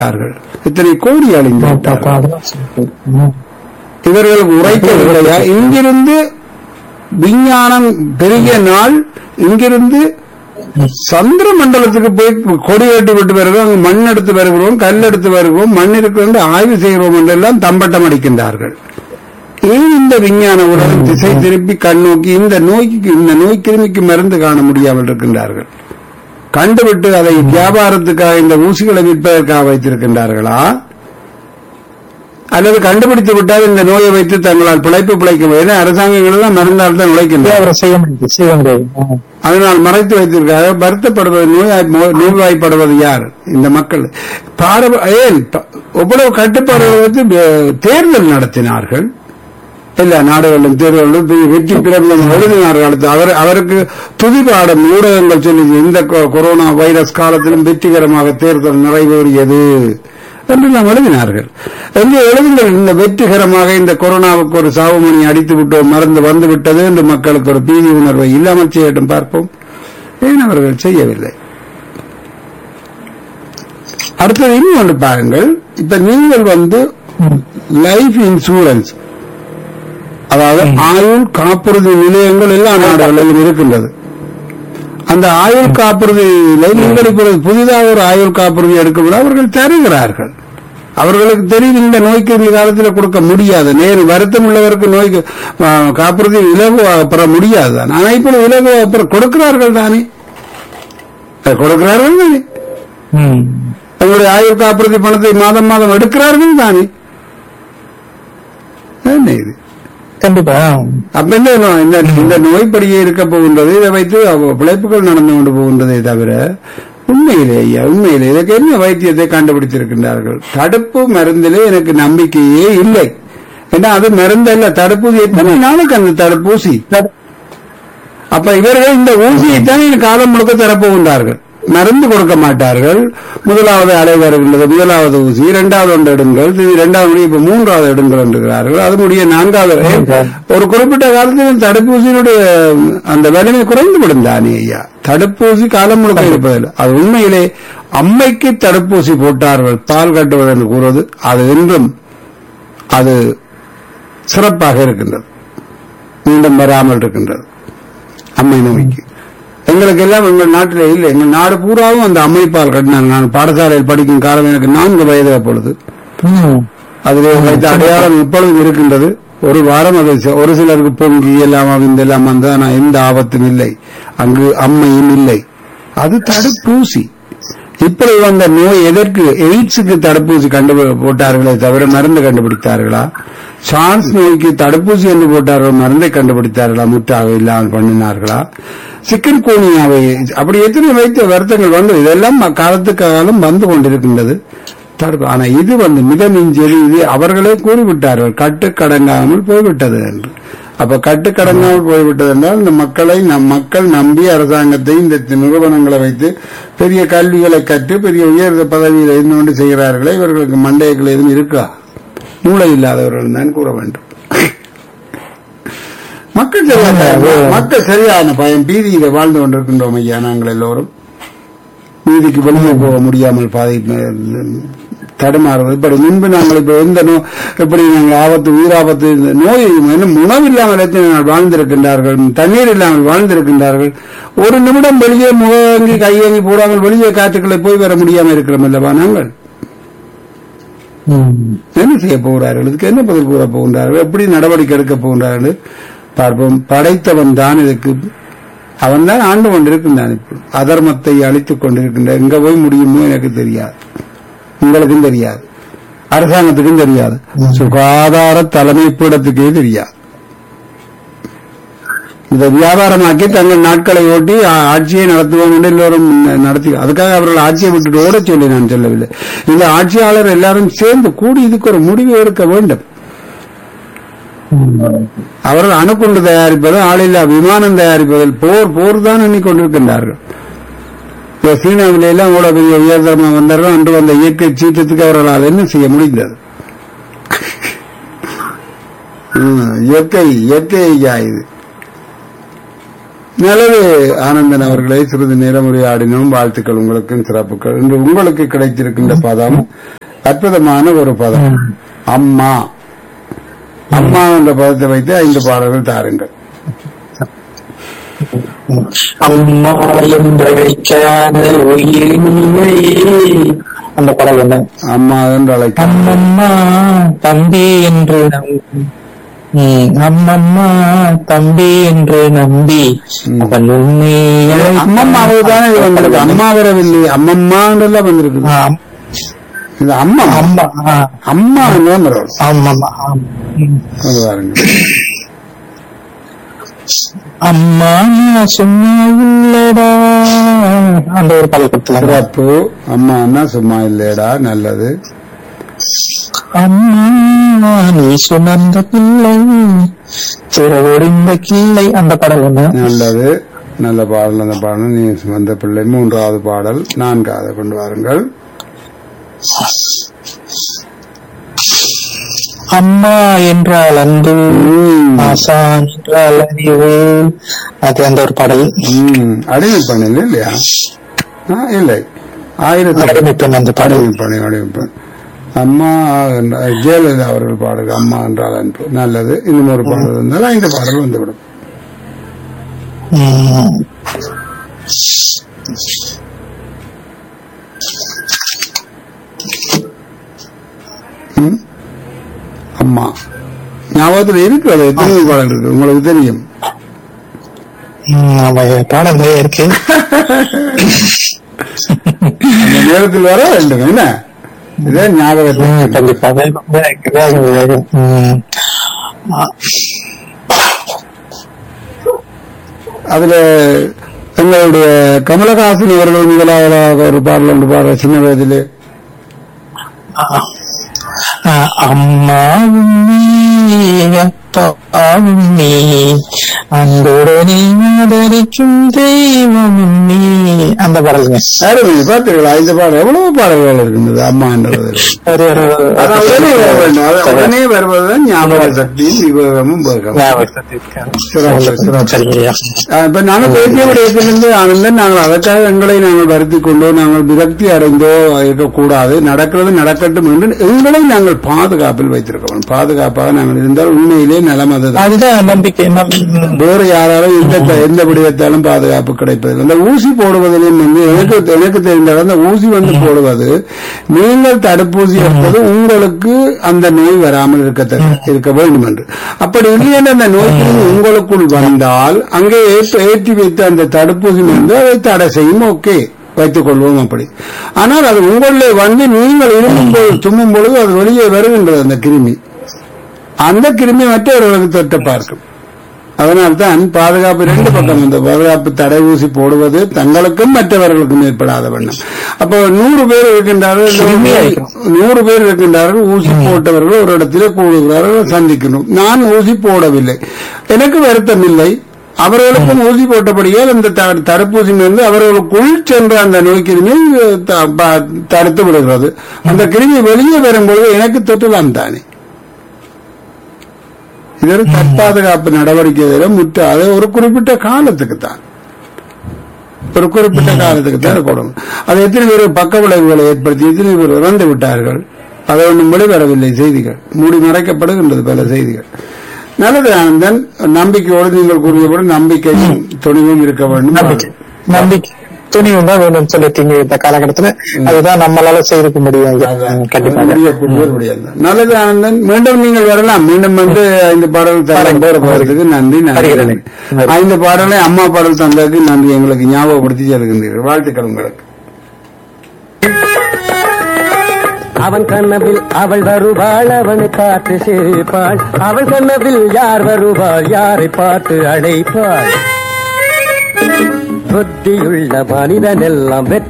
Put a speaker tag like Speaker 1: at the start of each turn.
Speaker 1: விட்டார்கள் இத்தனை கோடி அழிந்து விட்டார்கள்
Speaker 2: அதெல்லாம் சரி. ம்.
Speaker 1: இவர்களுக்கு உரைக்கவில்லையா இங்கிருந்து விஞ்ஞானம் பெரிய நாள் இங்கிருந்து சந்திர மண்டலத்துக்கு போய் கொடி கட்டி விட்டு வருகிறோம் அங்கு மண் எடுத்து வருகிறோம் கல் எடுத்து வருகிறோம் மண் இருக்கிறோம் ஆய்வு செய்கிறோம் என்றெல்லாம் தம்பட்டம் அடிக்கின்றார்கள் ஏன் இந்த விஞ்ஞான உலகம் திசை திருப்பி கண்ணோக்கி இந்த நோய்க்கு இந்த நோய் கிருமிக்கு மருந்து காண முடியாமல் இருக்கின்றார்கள் கண்டுவிட்டு அதை வியாபாரத்துக்காக இந்த ஊசிகளை விற்பதற்காக வைத்திருக்கின்றார்களா அல்லது கண்டுபிடித்து விட்டால் இந்த நோயை வைத்து தங்களால் பிழைப்பு பிழைக்க முடியும் அரசாங்கங்கள் தான் மருந்தால் தான் உழைக்கின்றன
Speaker 2: அவரை செய்ய முடியாது செய்ய முடியாது ம்.
Speaker 1: அதனால் மறைத்து வைத்திருக்காங்க வருத்தப்படுவது நோயாய் மோ- நோய்வாய்ப்படுவது யார் இந்த மக்கள் பாரப ஏன் ப- எவ்வளவு கட்டுப்பாடு வைத்து பே- தேர்தல் நடத்தினார்கள் எல்லா நாடுகளிலும் தேர்தல்களும் பெரிய வெற்றி பிரபலம் எழுதினார்கள் அடுத்து அவர் அவருக்கு துதிபாடம் ஊடகங்கள் சொல்லி இந்த கொ- கொரோனா வைரஸ் காலத்திலும் வெற்றிகரமாக தேர்தல் நிறைவேறியது என்றெல்லாம் எழுதினார்கள் என்று எழுதுங்கள் இந்த வெற்றிகரமாக இந்த கொரோனாவுக்கு ஒரு சாவுமணி அடித்து விட்டோம் மருந்து வந்து விட்டது என்று மக்களுக்கு ஒரு பீதி உணர்வை இல்லாமல் செய்யட்டும் பார்ப்போம் ஏன் அவர்கள் செய்யவில்லை அடுத்தது இன்னும் ஒன்று பாருங்கள் இப்ப நீங்கள் வந்து லைஃப் இன்சூரன்ஸ் அதாவது ஆயுள் காப்புறுதி நிலையங்கள் எல்லா நாடுகளிலும் இருக்கின்றது அந்த ஆயுள் காப்புறுதியில நீங்கள் இப்பொழுது புதிதாக ஒரு ஆயுள் காப்புறுதி எடுக்க அவர்கள் தருகிறார்கள் அவர்களுக்கு தெரியும் இந்த நோய்க்கு இந்த காலத்தில் கொடுக்க முடியாது நேரு வருத்தம் உள்ளவருக்கு நோய்க்கு ஆ, காப்புறுதி இலகுவாக பெற முடியாது தான் ஆனா இப்பொழுது இலகுவாக பெற கொடுக்கிறார்கள் தானே அதை கொடுக்கிறார்கள் தானே
Speaker 2: ம்.
Speaker 1: தங்களுடைய ஆயுள் காப்புறுதி பணத்தை மாதம் மாதம் எடுக்கிறார்கள் தானே என்ன இது
Speaker 2: கண்டிப்பா
Speaker 1: அப்ப இந்த நோ- இந்த இந்த நோய்ப்படியே இருக்க போகின்றது இதை வைத்து அவ- பிழைப்புகள் நடந்து கொண்டு போகின்றதே தவிர உண்மையிலே ஐயா உண்மையிலே இதற்கு என்ன வைத்தியத்தை கண்டுபிடித்திருக்கின்றார்கள் தடுப்பு மருந்திலே எனக்கு நம்பிக்கையே இல்லை ஏன்னா அது மருந்து அல்ல தடுப்பூசி எத்தனை நாளுக்கு அந்த தடுப்பூசி அப்ப இவர்கள் இந்த ஊசியைத்தான் இந்த காலம் முழுக்க தரப்போகின்றார்கள் மருந்து கொடுக்க மாட்டார்கள் முதலாவது அலை வருகின்றது முதலாவது ஊசி இரண்டாவது ஒன்று எடுங்கள் இது இரண்டாவது முடிய இப்ப மூன்றாவது எடுங்கள் என்கிறார்கள் அது முடிய நான்காவது ஒரு குறிப்பிட்ட காலத்தில் இந்த தடுப்பூசியினுடைய அந்த வலிமை குறைந்து விடும் தானே ஐயா தடுப்பூசி காலம் முழுக்க இருப்பதில்லை அது உண்மையிலே அம்மைக்கு தடுப்பூசி போட்டார்கள் பால் கட்டுவது என்று கூறுவது அது என்றும் அது சிறப்பாக இருக்கின்றது மீண்டும் வராமல் இருக்கின்றது அம்மை நோய்க்கு எங்களுக்கு எல்லாம் எங்கள் நாட்டில் இல்லை எங்கள் நாடு பூராவும் அந்த அம்மைப்பால் கட்டினாங்க நான் பாடசாலையில் படிக்கும் காலம் எனக்கு நான்கு வயது அப்பொழுது
Speaker 2: ம்.
Speaker 1: அதில் வைத்த அடையாளம் இப்பொழுதும் இருக்கின்றது ஒரு வாரம் அது ச- ஒரு சிலருக்கு பொங்கி எல்லாம் அவிந்தெல்லாம் வந்து ஆனால் எந்த ஆபத்தும் இல்லை அங்கு அம்மையும் இல்லை அது தடுப்பூசி இப்படி வந்த நோய் எதற்கு எய்ட்ஸுக்கு தடுப்பூசி கண்டு போட்டார்களே தவிர மருந்து கண்டுபிடித்தார்களா சான்ஸ் நோய்க்கு தடுப்பூசி என்று போட்டார்கள் மருந்தை கண்டுபிடித்தார்களா முற்றாக இல்லாமல் பண்ணினார்களா சிக்கன் கோனியாவை அப்படி எத்தனை வைத்த வருத்தங்கள் வந்து இதெல்லாம் காலத்துக்கு காலம் வந்து கொண்டிருக்கின்றது தடுப்பு ஆனா இது வந்து மிக மிஞ்சியது இது அவர்களே கூறிவிட்டார்கள் கட்டுக்கடங்காமல் போய்விட்டது என்று அப்ப கட்டுக்கடங்காமல் போய்விட்டது என்றால் இந்த மக்களை நம் மக்கள் நம்பி அரசாங்கத்தை இந்த நிறுவனங்களை வைத்து பெரிய கல்விகளை கற்று பெரிய உயர்ந்த பதவியில் இருந்து கொண்டு செய்கிறார்களே இவர்களுக்கு மண்டையங்கள் எதுவும் இருக்கா மூளை இல்லாதவர்கள் தான் கூற வேண்டும் மக்கள் சரியான மக்கள் சரியான பயம் பீதியில வாழ்ந்து கொண்டிருக்கின்றோம் ஐயா நாங்கள் எல்லோரும் நீதிக்கு வெளியே போக முடியாமல் பாதி தடுமாறுவது இப்படி முன்பு நாங்கள் இப்ப எந்த நோ இப்படி நாங்கள் ஆபத்து உயிராபத்து இந்த நோய் இன்னும் உணவு இல்லாமல் எத்தனை நாள் வாழ்ந்திருக்கின்றார்கள் தண்ணீர் இல்லாமல் வாழ்ந்திருக்கின்றார்கள் ஒரு நிமிடம் வெளியே முகங்கி கையங்கி போடாமல் வெளியே காற்றுக்களை போய் வர முடியாமல் இருக்கிறோம் அல்லவா நாங்கள்
Speaker 2: ம்.
Speaker 1: என்ன செய்ய போகிறார்கள் இதுக்கு என்ன பதில் கூற போகின்றார்கள் எப்படி நடவடிக்கை எடுக்க போகின்றார்கள் பார்ப்போம் படைத்தவன் தான் இதுக்கு அவன் தான் ஆண்டு கொண்டிருக்கின்றான் இப்போ அதர்மத்தை அழித்துக் கொண்டிருக்கின்ற எங்க போய் முடியுமோ எனக்கு தெரியாது உங்களுக்கும் தெரியாது அரசாங்கத்துக்கும் தெரியாது சுகாதார தலைமை பீடத்துக்கே தெரியாது இதை வியாபாரமாக்கி தங்கள் நாட்களை ஓட்டி ஆ- ஆட்சியை நடத்துவோம் என்று எல்லோரும் நடத்தி அதுக்காக அவர்கள் ஆட்சியை விட்டுட்டு ஓடச் சொல்லி நான் சொல்லவில்லை இந்த ஆட்சியாளர் எல்லாரும் சேர்ந்து கூடி இதுக்கு ஒரு முடிவு எடுக்க வேண்டும்
Speaker 2: ம்.
Speaker 1: அவர்கள் அணுகுண்டு தயாரிப்பது ஆளில்லா விமானம் தயாரிப்பதில் போர் போர் தான் எண்ணிக்கொண்டிருக்கின்றார்கள் இப்ப சீனாவில எல்லாம் கூட பெரிய உயர்தரமா வந்தார்கள் அன்று வந்த இயற்கை சீற்றத்துக்கு அவர்களால் என்ன செய்ய முடிந்தது ம், இயற்கை இயற்கை ஐயா இது நல்லது ஆனந்தன் அவர்களை சிறிது நேரம் உரையாடினோம் வாழ்த்துக்கள் உங்களுக்கும் சிறப்புகள் இன்று உங்களுக்கு கிடைத்திருக்கின்ற பதம் அற்புதமான ஒரு பதம் அம்மா அம்மா என்ற பதத்தை வைத்து ஐந்து பாடல்கள் தாருங்கள்
Speaker 2: அம்மா என்றழைக்காத உயிரில்லை அந்த படம் என்ன
Speaker 1: அம்மா என்று அழைக்க
Speaker 2: அம்மம்மா தம்பி என்று நம்பி ம், அம்மம்மா தம்பி என்று நம்பி அவன் உண்மையை
Speaker 1: அம்மம்மாவது தானே இது வந்திருக்கு அம்மா வரவில்லை அம்மம்மான்றெல்லாம் வந்திருக்கு
Speaker 2: ஆம்,
Speaker 1: இது அம்மா
Speaker 2: அம்மா ஆ,
Speaker 1: அம்மா தான் வரும்
Speaker 2: ஆமாம்மா ஆம். ம்.
Speaker 1: அது பாருங்க
Speaker 2: அம்மா சும்மா இல்லடா அந்த ஒரு பாடல் கொடுத்துலாம்
Speaker 1: சிறப்பு அம்மான்னா சும்மா இல்லையடா நல்லது
Speaker 2: அம்மா நீ சுமந்த பிள்ளை சிறவொடிந்த கிள்ளை அந்த பாடல் என்ன
Speaker 1: நல்லது நல்ல பாடல் அந்த பாடல் நீ வந்த பிள்ளை மூன்றாவது பாடல் நான்காவது கொண்டு வாருங்கள்
Speaker 2: அம்மா என்றால் அன்பு
Speaker 1: ம்,
Speaker 2: ஆசான் என்றால் அறிவு அது அந்த ஒரு பாடல்
Speaker 1: ம், அடிமை பண்ணல இல்லையா ஆ, இல்லை ஆயிரத்தி
Speaker 2: அடிமைப்பெண் அந்த பாடல்
Speaker 1: அடிமை பண்ணி அடிமை பெண். அம்மா என்ற- ஜெயலலிதா அவர்கள் பாடல் அம்மா என்றால் அன்பு நல்லது இன்னும் ஒரு பாடல் இருந்தால் ஐந்து பாடல் வந்துவிடும்
Speaker 2: ம்.
Speaker 1: ம்? அம்மா ஞாபகத்தில் இருக்கு அது எத்தனை பாடல் இருக்கு உங்களுக்கு தெரியும்
Speaker 2: ம், ஆமா பாடல் நிறைய இருக்கு
Speaker 1: அந்த நேரத்தில் வர வேண்டும் என்ன இதே
Speaker 2: ம்,
Speaker 1: ஞாபகத்தில்
Speaker 2: கண்டிப்பா வேகம், வேகம், வேகம், வேகம். ம். ஆ,
Speaker 1: அதுல எங்களுடைய கமலஹாசன் அவர்கள் முதலாவதாக ஒரு பாடல் ஒன்று பாடுற சின்ன வயதிலே
Speaker 2: ஆ. ஆ, அம்மாவும் நீ அப்பாவும் நீ அன்புடனே ஆதரிக்கும் தெய்வமும் நீ அந்த பாடலுங்க
Speaker 1: அருமை பார்த்தீர்களா இந்த பாடல் எவ்வளவு பாடல்கள் இருக்கின்றது அம்மா என்றது
Speaker 2: ஒரு ஒரு
Speaker 1: அது உடனே வர வேண்டும் அது உடனே வருவதுதான் ஞாபக சக்தியும் விவேகமும் வேகம் சிறப்பு, சிறப்பு.
Speaker 2: சரியா
Speaker 1: ஆஹ் இப்ப நாங்கள் பேசிய விடயத்திலிருந்து ஆனந்தன் நாங்கள் அதற்காக எங்களை நாங்கள் வருத்தி கொண்டோ நாங்கள் விரக்தி அடைந்தோ இருக்கக்கூடாது நடக்கிறது நடக்கட்டும் என்று எங்களை நாங்கள் பாதுகாப்பில் வைத்திருக்கிறோம் பாதுகாப்பாக நாங்கள் இருந்தால் உண்மையிலே நலம் அதுதான்
Speaker 2: அதுதான் நம்பிக்கை நம்-
Speaker 1: வேறு யாராலும் எந்த எந்த விடயத்தாலும் பாதுகாப்பு கிடைப்பதில்லை அந்த ஊசி போடுவதிலும் வந்து எனக்கு எனக்கு தெரிந்தால் அந்த ஊசி வந்து போடுவது நீங்கள் தடுப்பூசி எடுப்பது உங்களுக்கு அந்த நோய் வராமல் இருக்க இருக்க வேண்டும் என்று அப்படி இல்லையென்று அந்த நோய் கிருமி உங்களுக்குள் வந்தால் அங்கே ஏற்ற- ஏற்றி வைத்த அந்த தடுப்பூசி வந்து அதை தடை செய்யும் ஓகே வைத்துக் கொள்வோம் அப்படி ஆனால் அது உங்களிலே வந்து நீங்கள் இருமும் பொழுது தும்மும் பொழுது அது வெளியே வருகின்றது அந்த கிருமி அந்த கிருமி மற்றவர்களுக்கு தொட்ட பார்க்கும் அதனால்தான் பாதுகாப்பு ரெண்டு பக்கம் இந்த பாதுகாப்பு தடை ஊசி போடுவது தங்களுக்கும் மற்றவர்களுக்கும் ஏற்படாத வண்ணம் அப்போ நூறு பேர் இருக்கின்றார்கள் இந்த நூறு பேர் இருக்கின்றார்கள் ஊசி போட்டவர்கள் ஒரு இடத்திலே கூடுகிறார்கள் சந்திக்கணும் நான் ஊசி போடவில்லை எனக்கு வருத்தம் இல்லை அவர்களுக்கும் ஊசி போட்டபடியால் இந்த த- தடுப்பூசி வந்து அவர்களுக்குள் சென்ற அந்த நோய் கிருமி த- ப- தடுத்து விடுகிறது அந்த கிருமி வெளியே வரும்பொழுது எனக்கு தொற்றலாம் தானே இது ஒரு தற்பாதுகாப்பு நடவடிக்கை முற்ற அது ஒரு குறிப்பிட்ட காலத்துக்கு தான் ஒரு குறிப்பிட்ட காலத்துக்கு தான் போடணும் அது எத்தனை பேர் பக்க விளைவுகளை ஏற்படுத்தி எத்தனை பேர் இறந்து விட்டார்கள் அதை ஒன்றும் வெளிவரவில்லை செய்திகள் மூடி மறைக்கப்படுகின்றது பல செய்திகள் நல்லது ஆனந்தன் நம்பிக்கையோடு நீங்கள் கூறியபடி நம்பிக்கையும் துணிவும் இருக்க வேண்டும்
Speaker 2: நம்பிக்கை நம்பிக்கை துணிவு தான் வேணும்னு சொல்லிட்டீங்க இந்த காலகட்டத்துல அதுதான் நம்மளால செய்திருக்க முடியும் ம், கண்டிப்பாக
Speaker 1: முடியக்கூடிய ஒரு விடயம் தான். நல்லது ஆனந்தன் மீண்டும் நீங்கள் வரலாம் மீண்டும் வந்து ஐந்து பாடல் தரம் போற போறதுக்கு நன்றி நன்றி
Speaker 2: வருகிறேன்.
Speaker 1: ஐந்து பாடலை அம்மா பாடல் தந்ததுக்கு நன்றி எங்களுக்கு ஞாபகப்படுத்தி செல்கின்றீர்கள் வாழ்த்துக்கள் உங்களுக்கு
Speaker 3: அவன் கனவில் அவள் வருவாள் அவனை பார்த்து சிரிப்பாள் அவள் கனவில் யார் வருவாள் யாரை பார்த்து அழைப்பாள் புத்தியுள்ள மனிதனெல்லாம் வெற்றி